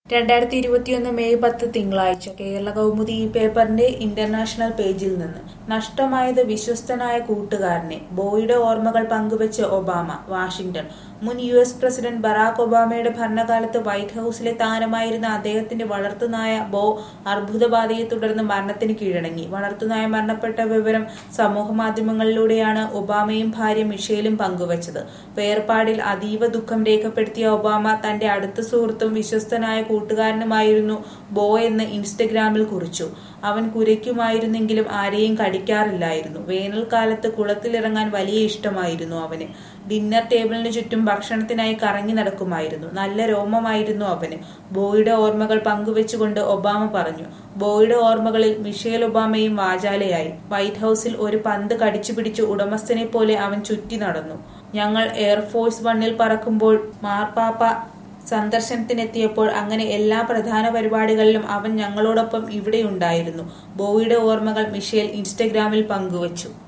രണ്ടായിരത്തി ഇരുപത്തിയൊന്ന് മെയ് പത്ത് തിങ്കളാഴ്ച കേരള കൗമുദി ഈ പേപ്പറിന്റെ ഇന്റർനാഷണൽ പേജിൽ നിന്ന് നഷ്ടമായത് വിശ്വസ്തനായ കൂട്ടുകാരനെ ബോയുടെ ഓർമ്മകൾ പങ്കുവച്ച് ഒബാമ വാഷിംഗ്ടൺ മുൻ യു എസ് പ്രസിഡന്റ് ബറാക് ഒബാമയുടെ ഭരണകാലത്ത് വൈറ്റ് ഹൌസിലെ താരമായിരുന്ന അദ്ദേഹത്തിന്റെ വളർത്തുനായ ബോ അർബുദബാധയെ തുടർന്ന് മരണത്തിന് കീഴടങ്ങി വളർത്തുനായ മരണപ്പെട്ട വിവരം സമൂഹമാധ്യമങ്ങളിലൂടെയാണ് ഒബാമയും ഭാര്യ മിഷേലും പങ്കുവച്ചത് വേർപാടിൽ അതീവ ദുഃഖം രേഖപ്പെടുത്തിയ ഒബാമ തന്റെ അടുത്ത സുഹൃത്തും വിശ്വസ്തനായ കൂട്ടുകാരനുമായിരുന്നു ബോ എന്ന് ഇൻസ്റ്റഗ്രാമിൽ കുറിച്ചു അവൻ കുരയ്ക്കുമായിരുന്നെങ്കിലും ആരെയും കടിക്കാറില്ലായിരുന്നു വേനൽക്കാലത്ത് കുളത്തിലിറങ്ങാൻ വലിയ ഇഷ്ടമായിരുന്നു അവന് ഡിന്നർ ടേബിളിന് ചുറ്റും ഭക്ഷണത്തിനായി കറങ്ങി നടക്കുമായിരുന്നു നല്ല രോമമായിരുന്നു അവന് ബോയുടെ ഓർമ്മകൾ പങ്കുവെച്ചുകൊണ്ട് ഒബാമ പറഞ്ഞു ബോയുടെ ഓർമ്മകളിൽ മിഷേൽ ഒബാമയും വാചാലയായി വൈറ്റ് ഹൌസിൽ ഒരു പന്ത് കടിച്ചു പിടിച്ച് ഉടമസ്ഥനെ പോലെ അവൻ ചുറ്റി നടന്നു ഞങ്ങൾ എയർഫോഴ്സ് വണ്ണിൽ പറക്കുമ്പോൾ മാർപ്പാപ്പ സന്ദർശനത്തിനെത്തിയപ്പോൾ അങ്ങനെ എല്ലാ പ്രധാന പരിപാടികളിലും അവൻ ഞങ്ങളോടൊപ്പം ഇവിടെയുണ്ടായിരുന്നു ബോയുടെ ഓർമ്മകൾ മിഷേൽ ഇൻസ്റ്റഗ്രാമിൽ പങ്കുവച്ചു